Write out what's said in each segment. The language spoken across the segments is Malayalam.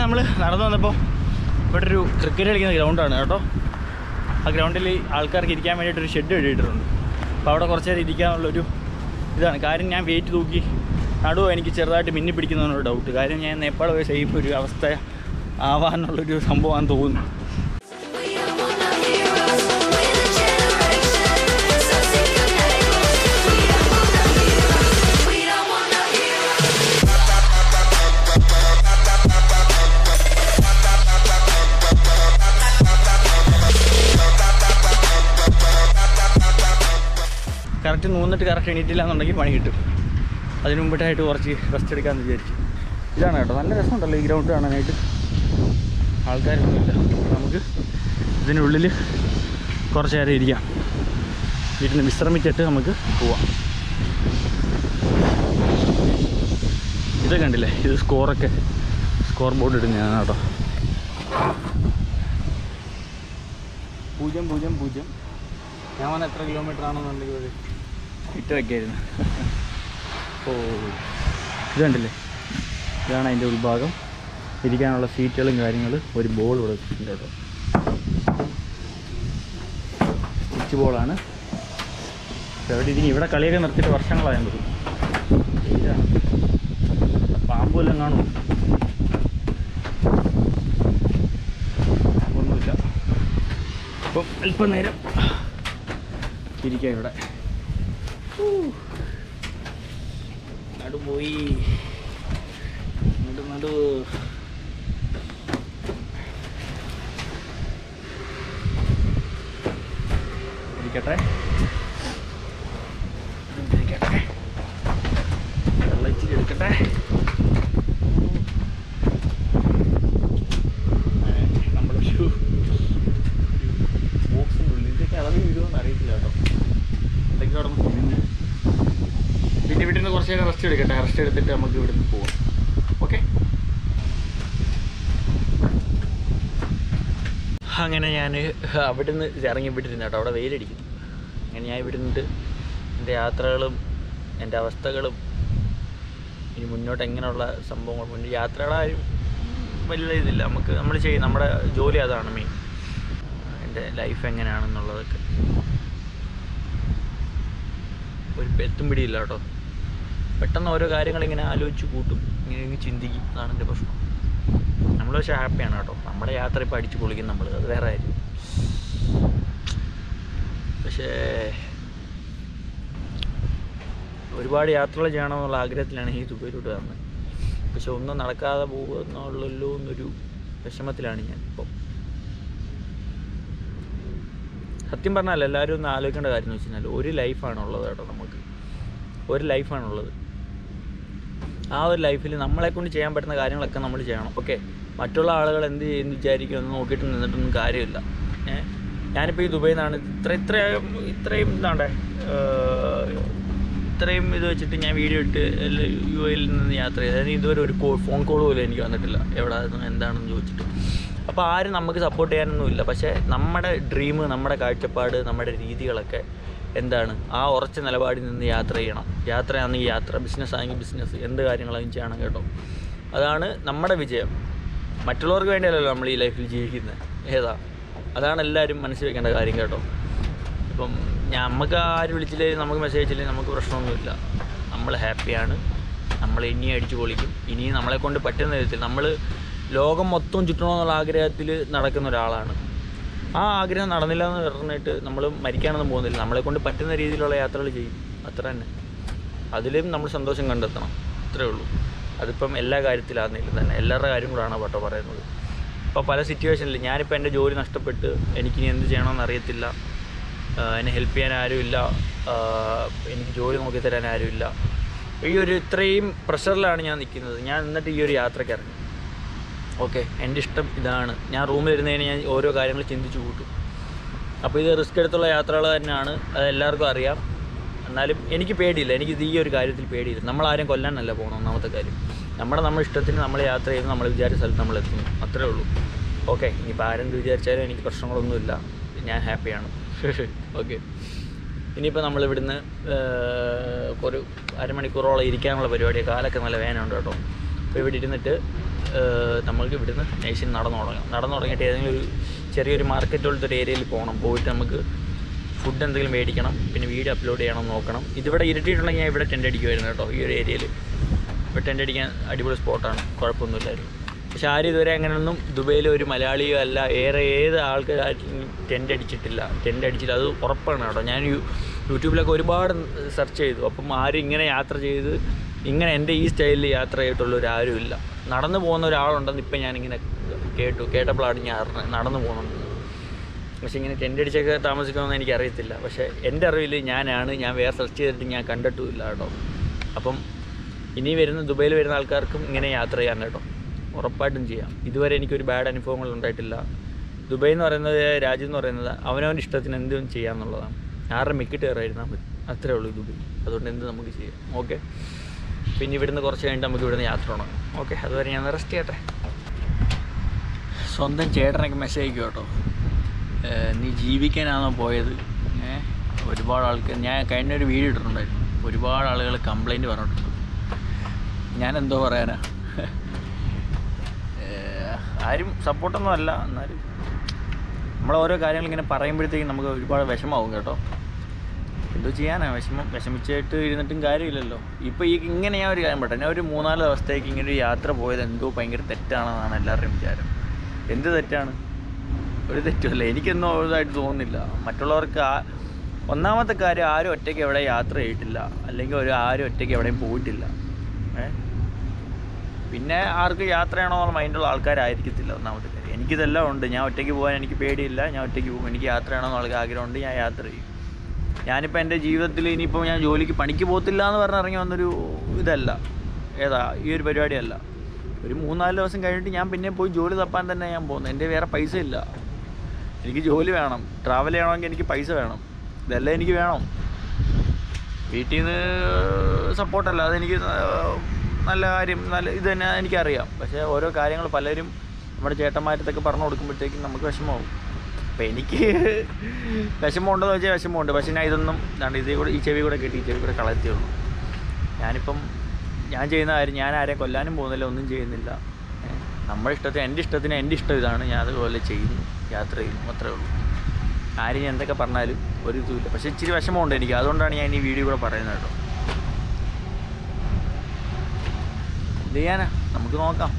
നമ്മൾ നടന്നു വന്നപ്പോൾ ഇവിടെ ഒരു ക്രിക്കറ്റ് കളിക്കുന്ന ഗ്രൗണ്ടാണ് കേട്ടോ ആ ഗ്രൗണ്ടിൽ ആൾക്കാർക്ക് ഇരിക്കാൻ വേണ്ടിയിട്ടൊരു ഷെഡ് ഇട്ടിട്ടുണ്ട് അപ്പോൾ അവിടെ കുറച്ച് നേരം ഇരിക്കാനുള്ളൊരു ഇതാണ് കാര്യം ഞാൻ വെയിറ്റ് തൂക്കി നടുവ് എനിക്ക് ചെറുതായിട്ട് മിന്നി പിടിക്കുന്നതിനൊരു ഡൗട്ട് കാര്യം ഞാൻ നേപ്പാൾ പോയ സേഫ് ഒരു അവസ്ഥ ആവാനുള്ളൊരു സംഭവമാണെന്ന് തോന്നുന്നു We are one of heroes. We're the generation. So sick of labels. We are one of heroes. We are one of heroes. Correct നൂന്നിട്ട് കറക്റ്റ് എണീറ്റില്ല എന്നുണ്ടെങ്കിൽ പണി കിട്ടും അതിന് മുമ്പിട്ടായിട്ട് കുറച്ച് റെസ്റ്റ് എടുക്കാമെന്ന് വിചാരിച്ചു ഇതാണ് കേട്ടോ നല്ല രസമുണ്ടല്ലോ ഈ ഗ്രൗണ്ട് കാണാനായിട്ട് ആൾക്കാരൊന്നുമില്ല നമുക്ക് ഇതിനുള്ളിൽ കുറച്ച് നേരം ഇരിക്കാം വീട്ടിൽ വിശ്രമിച്ചിട്ട് നമുക്ക് പോവാം ഇത് കണ്ടില്ലേ ഇത് സ്കോറൊക്കെ സ്കോർ ബോർഡ് ഇടുന്നതാണ് കേട്ടോ പൂജ്യം പൂജ്യം പൂജ്യം ഞാൻ വന്ന എത്ര കിലോമീറ്റർ ആണെന്നുണ്ടെങ്കിൽ ഒരു ഇട്ട് വയ്ക്കായിരുന്നു ഓ ഇത് കണ്ടില്ലേ ഇതാണ് അതിൻ്റെ ഉൾഭാഗം ഇരിക്കാനുള്ള സീറ്റുകളും കാര്യങ്ങളും ഒരു ബോൾ ഇവിടെ വെച്ചിട്ടുണ്ട് കേട്ടോ സ്വിച്ച് ബോളാണ് എവിടെ ഇരിക്കും ഇവിടെ കളിയൊക്കെ നിർത്തിയിട്ട് വർഷങ്ങളായാൽ തോന്നും ഇതാണ് പാമ്പ് വല്ലതും കാണുമോ ഒന്നുമില്ല അപ്പം അല്പം നേരം ഇരിക്കാം ഇവിടെ ഊ. നടു പോയി നടു നടു ഇരിക്കട്ടെ ഇരിക്കട്ടെ വെള്ളം ഇച്ചിരി എടുക്കട്ടെ നമ്മളൊരു ബോക്സിൻ്റെ ഉള്ളിൽ ഇതൊക്കെ അളവ് വീഴുമെന്ന് അറിയത്തില്ല കേട്ടോ എന്തെങ്കിലും അവിടെ നിന്ന് പിന്നെ ഇവിടെ നിന്ന് കുറച്ച് നേരം റെസ്റ്റ് എടുക്കട്ടെ റെസ്റ്റ് എടുത്തിട്ട് നമുക്ക് ഇവിടെ നിന്ന് പോവാം ഓക്കെ അങ്ങനെ ഞാൻ അവിടെ നിന്ന് ഇറങ്ങി വിട്ടിരുന്നു കേട്ടോ അവിടെ വെയിലടിക്കുന്നു അങ്ങനെ ഞാൻ ഇവിടെ നിന്നിട്ട് എൻ്റെ യാത്രകളും എൻ്റെ അവസ്ഥകളും ഇനി മുന്നോട്ട് എങ്ങനെയുള്ള സംഭവങ്ങൾ മുന്നേ യാത്രകളായും വലിയ ഇതില്ല നമുക്ക് നമ്മൾ ചെയ്യും നമ്മുടെ ജോലി അതാണ് മെയിൻ എൻ്റെ ലൈഫ് എങ്ങനെയാണെന്നുള്ളതൊക്കെ ഒരു എത്തും പിടിയില്ല കേട്ടോ പെട്ടെന്ന് ഓരോ കാര്യങ്ങൾ ഇങ്ങനെ ആലോചിച്ച് കൂട്ടും ഇങ്ങനെ ഇങ്ങനെ ചിന്തിക്കും അതാണ് എൻ്റെ പ്രശ്നം നമ്മൾ പക്ഷേ ഹാപ്പിയാണ് കേട്ടോ നമ്മുടെ യാത്ര ഇപ്പോൾ അടിച്ച് പൊളിക്കും നമ്മൾ അത് വേറെ കാര്യം പക്ഷേ ഒരുപാട് യാത്രകൾ ചെയ്യണമെന്നുള്ള ആഗ്രഹത്തിലാണ് ഈ ദുബൈയിലോട്ട് വന്നത് പക്ഷെ ഒന്നും നടക്കാതെ പോകുന്നുള്ളല്ലോ എന്നൊരു വിഷമത്തിലാണ് ഞാൻ ഇപ്പം സത്യം പറഞ്ഞാൽ എല്ലാവരും ഒന്ന് ആലോചിക്കേണ്ട കാര്യം എന്ന് വെച്ച് കഴിഞ്ഞാൽ ഒരു ലൈഫാണുള്ളത് കേട്ടോ നമുക്ക് ഒരു ലൈഫാണുള്ളത് ആ ഒരു ലൈഫിൽ നമ്മളെ കൊണ്ട് ചെയ്യാൻ പറ്റുന്ന കാര്യങ്ങളൊക്കെ നമ്മൾ ചെയ്യണം ഓക്കെ മറ്റുള്ള ആളുകൾ എന്ത് ചെയ്യുന്നു വിചാരിക്കും എന്ന് നോക്കിയിട്ട് നിന്നിട്ടൊന്നും കാര്യമില്ല ഏഹ് ഞാനിപ്പോൾ ഈ ദുബൈയിൽ നിന്നാണ് ഇത്ര ഇത്ര ഇത്രയും എന്താണ്ടേ ഇത്രയും ഇത് വെച്ചിട്ട് ഞാൻ വീഡിയോ ഇട്ട് യു എയിൽ നിന്ന് യാത്ര ചെയ്ത് അതായത് ഇതുവരെ ഒരു കോ ഫോൺ കോൾ പോലും എനിക്ക് വന്നിട്ടില്ല എവിടെ എന്താണെന്ന് ചോദിച്ചിട്ട് അപ്പോൾ ആരും നമുക്ക് സപ്പോർട്ട് ചെയ്യാനൊന്നുമില്ല പക്ഷേ നമ്മുടെ ഡ്രീം നമ്മുടെ കാഴ്ചപ്പാട് നമ്മുടെ രീതികളൊക്കെ എന്താണ് ആ ഉറച്ച നിലപാടിൽ നിന്ന് യാത്ര ചെയ്യണം യാത്രയാണെങ്കിൽ യാത്ര ബിസിനസ് ആണെങ്കിൽ ബിസിനസ് എന്ത് കാര്യങ്ങളായും ചെയ്യണം കേട്ടോ അതാണ് നമ്മുടെ വിജയം മറ്റുള്ളവർക്ക് വേണ്ടിയല്ലല്ലോ നമ്മൾ ഈ ലൈഫിൽ ജീവിക്കുന്നത് ഏതാ അതാണ് എല്ലാവരും മനസ്സിൽ വെക്കേണ്ട കാര്യം കേട്ടോ ഇപ്പം ഞാൻ നമുക്ക് ആര് വിളിച്ചില്ലെങ്കിൽ നമുക്ക് മെസ്സേജ് അയച്ചില്ലെങ്കിൽ നമുക്ക് പ്രശ്നമൊന്നുമില്ല നമ്മൾ ഹാപ്പിയാണ് നമ്മൾ ഇനിയും അടിച്ചു പൊളിക്കും ഇനിയും നമ്മളെ കൊണ്ട് പറ്റുന്ന വിധത്തിൽ നമ്മൾ ലോകം മൊത്തം ചുറ്റണമെന്നുള്ള ആഗ്രഹത്തിൽ നടക്കുന്ന ഒരാളാണ് ആ ആഗ്രഹം നടന്നില്ല എന്ന് പറഞ്ഞിട്ട് നമ്മൾ മരിക്കാനൊന്നും പോകുന്നില്ല നമ്മളെ കൊണ്ട് പറ്റുന്ന രീതിയിലുള്ള യാത്രകൾ ചെയ്യും അത്ര തന്നെ അതിലും നമ്മൾ സന്തോഷം കണ്ടെത്തണം അത്രേ ഉള്ളൂ അതിപ്പം എല്ലാ കാര്യത്തിലാണെങ്കിലും തന്നെ എല്ലാവരുടെ കാര്യം കൂടാണ് കേട്ടോ പറയുന്നത് ഇപ്പോൾ പല സിറ്റുവേഷനിൽ ഞാനിപ്പോൾ എൻ്റെ ജോലി നഷ്ടപ്പെട്ട് എനിക്കിനി എന്ത് ചെയ്യണമെന്ന് അറിയത്തില്ല ആഹ് എന്നെ ഹെൽപ്പ് ചെയ്യാൻ ആരുമില്ല ആഹ് എനിക്ക് ജോലി നോക്കി തരാൻ ആരുമില്ല ഈ ഒരു ഇത്രയും പ്രഷറിലാണ് ഞാൻ നിൽക്കുന്നത് ഞാൻ എന്നിട്ട് ഈ ഒരു യാത്രയ്ക്ക് ഇറങ്ങി ഓക്കെ എൻ്റെ ഇഷ്ടം ഇതാണ് ഞാൻ റൂമിൽ ഇരുന്നതിന് ഞാൻ ഓരോ കാര്യങ്ങൾ ചിന്തിച്ചു കൂട്ടും അപ്പോൾ ഇത് റിസ്ക് എടുത്തുള്ള യാത്രകൾ തന്നെയാണ് അത് എല്ലാവർക്കും അറിയാം എന്നാലും എനിക്ക് പേടിയില്ല എനിക്ക് ഇത് ഈ ഒരു കാര്യത്തിൽ പേടിയില്ല നമ്മൾ ആരും കൊല്ലാനല്ല പോകണം ഒന്നാമത്തെ കാര്യം നമ്മുടെ നമ്മുടെ ഇഷ്ടത്തിന് നമ്മൾ യാത്ര ചെയ്യുന്നു നമ്മൾ വിചാരിച്ച സ്ഥലത്ത് നമ്മൾ എത്തുന്നു അത്രേ ഉള്ളൂ ഓക്കെ ഇനിയിപ്പോൾ ആരെന്ത് വിചാരിച്ചാലും എനിക്ക് പ്രശ്നങ്ങളൊന്നുമില്ല ഞാൻ ഹാപ്പിയാണ് ഓക്കെ ഇനിയിപ്പോൾ നമ്മൾ ഇവിടുന്ന് ഒരു അരമണിക്കൂറോളം ഇരിക്കാനുള്ള പരിപാടി കാലൊക്കെ നല്ല വേനുണ്ട് കേട്ടോ അപ്പോൾ ഇവിടെ ഇരുന്നിട്ട് ഏഹ്, നമ്മൾക്ക് ഇവിടുന്ന് നേഷൻ നടന്നു തുടങ്ങാം നടന്നു തുടങ്ങിയിട്ട് ഏതെങ്കിലും ഒരു ചെറിയൊരു മാർക്കറ്റ് പോലത്തെ ഒരു ഏരിയയിൽ പോകണം പോയിട്ട് നമുക്ക് ഫുഡ് എന്തെങ്കിലും മേടിക്കണം പിന്നെ വീഡിയോ അപ്ലോഡ് ചെയ്യണം നോക്കണം ഇതിവിടെ ഇരുട്ടിയിട്ടുണ്ടെങ്കിൽ ഞാൻ ഇവിടെ ടെൻ്റ് അടിക്കുമായിരുന്നു കേട്ടോ ഈ ഒരു ഏരിയയിൽ ഇവിടെ ടെൻ്റ് അടിക്കാൻ അടിപൊളി സ്പോട്ടാണ് കുഴപ്പമൊന്നുമില്ലായിരുന്നു പക്ഷെ ആരും ഇതുവരെ അങ്ങനെയൊന്നും ദുബൈയിൽ ഒരു മലയാളിയോ അല്ല ഏറെ ഏത് ആൾക്കാർ ടെൻ്റ് അടിച്ചിട്ടില്ല ടെൻ്റ് അടിച്ചില്ല അത് ഉറപ്പാണ് കേട്ടോ ഞാൻ യു- യൂട്യൂബിലൊക്കെ ഒരുപാട് സെർച്ച് ചെയ്തു അപ്പം ആരും ഇങ്ങനെ യാത്ര ചെയ്ത് ഇങ്ങനെ എൻ്റെ ഈ സ്റ്റൈലിൽ യാത്ര ചെയ്തിട്ടുള്ളവർ ആരുമില്ല നടന്നു പോകുന്ന ഒരാളുണ്ടെന്ന് ഇപ്പം ഞാനിങ്ങനെ കേട്ടു കേട്ടപ്പോഴാണ് ഞാൻ അറിഞ്ഞത് നടന്നു പോകുന്നുണ്ട് പക്ഷേ ഇങ്ങനെ ടെൻ്റ് അടിച്ചൊക്കെ താമസിക്കുമെന്ന് എനിക്ക് അറിയത്തില്ല പക്ഷേ എൻ്റെ അറിവിൽ ഞാനാണ് ഞാൻ വേറെ സെർച്ച് ചെയ്തിട്ട് ഞാൻ കണ്ടിട്ടുമില്ല കേട്ടോ അപ്പം ഇനി വരുന്ന ദുബൈയിൽ വരുന്ന ആൾക്കാർക്കും ഇങ്ങനെ യാത്ര ചെയ്യാൻ കേട്ടോ ഉറപ്പായിട്ടും ചെയ്യാം ഇതുവരെ എനിക്കൊരു ബാഡ് അനുഭവങ്ങൾ ഉണ്ടായിട്ടില്ല ദുബൈ എന്ന് പറയുന്നത് രാജ്യം എന്ന് പറയുന്നത് അവനവൻ്റെ ഇഷ്ടത്തിന് എന്തും ചെയ്യാമെന്നുള്ളതാണ് ആരുടെ മെക്കിട്ട് കയറായിരുന്നാൽ മതി അത്രേ ഉള്ളൂ ദുബൈ അതുകൊണ്ട് എന്ത് നമുക്ക് ചെയ്യാം ഓക്കെ പിന്നെ ഇവിടുന്ന് കുറച്ച് കഴിഞ്ഞിട്ട് നമുക്ക് ഇവിടുന്ന് യാത്ര തുടങ്ങാം ഓക്കെ അതുവരെ ഞാൻ റെസ്റ്റ് ചെയ്യട്ടെ സ്വന്തം ചേട്ടനൊക്കെ മെസ്സേജ് അയക്കും കേട്ടോ ഏഹ് നീ ജീവിക്കാനാണോ പോയത് ഏഹ് ഒരുപാട് ആൾക്ക് ഞാൻ കഴിഞ്ഞ ഒരു വീഡിയോ ഇട്ടിട്ടുണ്ടായിരുന്നു ഒരുപാട് ആളുകൾ കംപ്ലൈൻറ്റ് പറഞ്ഞിട്ടുണ്ട് ഞാൻ എന്തോ പറയാനാ ഏഹ് ആരും സപ്പോർട്ടൊന്നും അല്ല എന്നാലും നമ്മൾ ഓരോ കാര്യങ്ങൾ ഇങ്ങനെ പറയുമ്പോഴത്തേക്കും നമുക്ക് ഒരുപാട് വിഷമാവും കേട്ടോ എന്തോ ചെയ്യാനാ വിഷമം വിഷമിച്ചിട്ട് ഇരുന്നിട്ടും കാര്യമില്ലല്ലോ ഇപ്പോൾ ഈ ഇങ്ങനെ ഞാൻ ഒരു കാര്യം പറയട്ടെ ഞാൻ ഒരു മൂന്നാല് ദിവസത്തേക്ക് ഇങ്ങനെ ഒരു യാത്ര പോയത് എന്തോ ഭയങ്കര തെറ്റാണെന്നാണ് എല്ലാവരുടെയും വിചാരം എന്ത് തെറ്റാണ് ഒരു തെറ്റുമല്ല എനിക്കൊന്നും ഇതായിട്ട് തോന്നുന്നില്ല മറ്റുള്ളവർക്ക് ആ ഒന്നാമത്തെ കാര്യം ആരും ഒറ്റയ്ക്ക് എവിടെ യാത്ര ചെയ്തിട്ടില്ല അല്ലെങ്കിൽ ഒരു ആരും ഒറ്റയ്ക്ക് എവിടെയും പോയിട്ടില്ല ഏ പിന്നെ ആർക്ക് യാത്ര ചെയ്യണമെന്നുള്ള മൈൻഡുള്ള ആൾക്കാരായിരിക്കത്തില്ല ഒന്നാമത്തെ കാര്യം എനിക്കിതെല്ലാം ഉണ്ട് ഞാൻ ഒറ്റയ്ക്ക് പോകാൻ എനിക്ക് പേടിയില്ല ഞാൻ ഒറ്റയ്ക്ക് പോകും എനിക്ക് യാത്ര ചെയ്യണമെന്നുള്ള ആഗ്രഹമുണ്ട് ഞാൻ യാത്ര ചെയ്യും ഞാനിപ്പോൾ എൻ്റെ ജീവിതത്തിൽ ഇനിയിപ്പോൾ ഞാൻ ജോലിക്ക് പണിക്ക് പോകത്തില്ല എന്ന് പറഞ്ഞ് ഇറങ്ങി വന്നൊരു ഇതല്ല ഏതാ ഈ ഒരു പരിപാടിയല്ല ഒരു മൂന്നാല് ദിവസം കഴിഞ്ഞിട്ട് ഞാൻ പിന്നെ പോയി ജോലി തപ്പാൻ തന്നെ ഞാൻ പോകുന്നത് എൻ്റെ വേറെ പൈസ ഇല്ല എനിക്ക് ജോലി വേണം ട്രാവൽ ചെയ്യണമെങ്കിൽ എനിക്ക് പൈസ വേണം ഇതെല്ലാം എനിക്ക് വേണം വീട്ടിൽ നിന്ന് സപ്പോർട്ടല്ല അതെനിക്ക് നല്ല കാര്യം നല്ല ഇത് തന്നെ എനിക്കറിയാം പക്ഷേ ഓരോ കാര്യങ്ങൾ പലരും നമ്മുടെ ചേട്ടന്മാരത്തൊക്കെ പറഞ്ഞു കൊടുക്കുമ്പോഴത്തേക്കും നമുക്ക് വിഷമമാവും അപ്പം എനിക്ക് വിഷമമുണ്ടെന്ന് വെച്ചാൽ വിഷമമുണ്ട് പക്ഷേ ഞാൻ ഇതൊന്നും ദാണ്ട് ഇതേ കൂടെ ഈ ചെവി കൂടെ കെട്ടി ഈ ചെവി കൂടെ കളത്തിയുള്ളൂ ഞാനിപ്പം ഞാൻ ചെയ്യുന്ന കാര്യം ഞാൻ ആരെയും കൊല്ലാനും പോകുന്നില്ല ഒന്നും ചെയ്യുന്നില്ല ഏ, നമ്മുടെ ഇഷ്ടത്തിന് എൻ്റെ ഇഷ്ടത്തിന് എൻ്റെ ഇഷ്ടം ഇതാണ് ഞാൻ അതുപോലെ ചെയ്യുന്നു യാത്ര ചെയ്യുന്നു അത്രേ ഉള്ളൂ ആരും ഞാൻ എന്തൊക്കെ പറഞ്ഞാലും ഒരു ഇതുമില്ല പക്ഷേ ഇച്ചിരി വിഷമമുണ്ട് എനിക്ക് അതുകൊണ്ടാണ് ഞാൻ ഈ വീഡിയോ കൂടെ പറയുന്നത് കേട്ടോ എന്ത് ചെയ്യാനാ നമുക്ക് നോക്കാം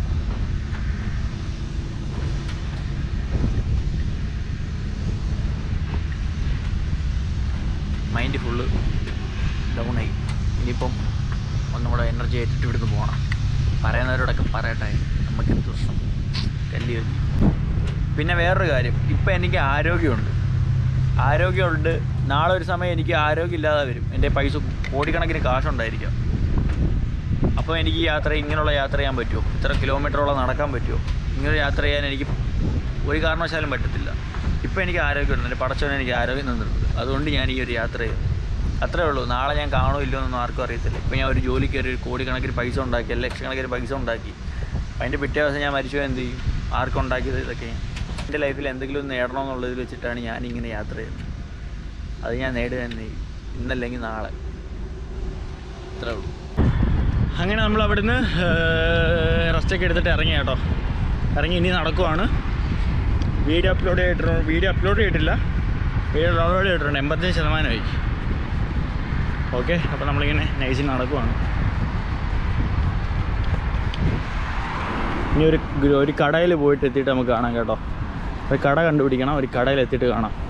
മൈൻഡ് ഫുള്ള് ഡൗണായി ഇനിയിപ്പം ഒന്നും കൂടെ എനർജി ആയിട്ട് ഇവിടുന്ന് പോകണം പറയുന്നവരോടൊക്കെ പറയട്ടെ നമുക്ക് എന്ത് പ്രശ്നം കല്ലി കല്ലി പിന്നെ വേറൊരു കാര്യം ഇപ്പം എനിക്ക് ആരോഗ്യമുണ്ട് ആരോഗ്യമുണ്ട് നാളെ ഒരു സമയം എനിക്ക് ആരോഗ്യമില്ലാതെ വരും എൻ്റെ പൈസ കോടിക്കണക്കിന് കാശുണ്ടായിരിക്കാം അപ്പോൾ എനിക്ക് ഈ യാത്ര ഇങ്ങനെയുള്ള യാത്ര ചെയ്യാൻ പറ്റുമോ ഇത്ര കിലോമീറ്ററോളം നടക്കാൻ പറ്റുമോ ഇങ്ങനെ യാത്ര ചെയ്യാൻ എനിക്ക് ഒരു കാരണവശാലും പറ്റത്തില്ല ഇപ്പോൾ എനിക്ക് ആരോഗ്യമുണ്ട് എൻ്റെ പടച്ചവൻ എനിക്ക് ആരോഗ്യം തന്നിട്ടുണ്ട് അതുകൊണ്ട് ഞാൻ ഈ ഒരു യാത്ര ചെയ്തു അത്രേ ഉള്ളൂ നാളെ ഞാൻ കാണോ ഇല്ലോ എന്നൊന്നും ആർക്കും അറിയത്തില്ല ഇപ്പോൾ ഞാൻ ഒരു ജോലിക്ക് കയറി ഒരു കോടിക്കണക്കിന് പൈസ ഉണ്ടാക്കി അല്ലെങ്കിൽ ലക്ഷക്കണക്കിന് പൈസ ഉണ്ടാക്കി അതിൻ്റെ പിറ്റേ ദിവസം ഞാൻ മരിച്ചു പോയാൽ എന്ത് ചെയ്യും ആർക്കും ഉണ്ടാക്കിയത് ഇതൊക്കെ എൻ്റെ ലൈഫിൽ എന്തെങ്കിലും ഒന്ന് നേടണമെന്നുള്ളതിൽ വെച്ചിട്ടാണ് ഞാൻ ഇങ്ങനെ യാത്ര ചെയ്യുന്നത് അത് ഞാൻ നേടുക തന്നെ ചെയ്യും ഇന്നല്ലെങ്കിൽ നാളെ അത്രേ ഉള്ളൂ അങ്ങനെ നമ്മൾ അവിടുന്ന് റെസ്റ്റൊക്കെ എടുത്തിട്ട് ഇറങ്ങി കേട്ടോ ഇറങ്ങി ഇനി നടക്കുവാണ് വീഡിയോ അപ്ലോഡ് ചെയ്തിട്ടുണ്ട് വീഡിയോ അപ്ലോഡ് ചെയ്തിട്ടില്ല വീഡിയോ ഡൗൺലോഡ് ചെയ്തിട്ടുണ്ട് എൺപത്തഞ്ച് ശതമാനമായി ഓക്കെ അപ്പോൾ നമ്മളിങ്ങനെ നൈസിൽ നടക്കുവാണ് ഇനി ഒരു ഗ്ര- ഒരു കടയിൽ പോയിട്ട് എത്തിയിട്ട് നമുക്ക് കാണാം കേട്ടോ ഒരു കട കണ്ടുപിടിക്കണം ഒരു കടയിൽ എത്തിയിട്ട് കാണാം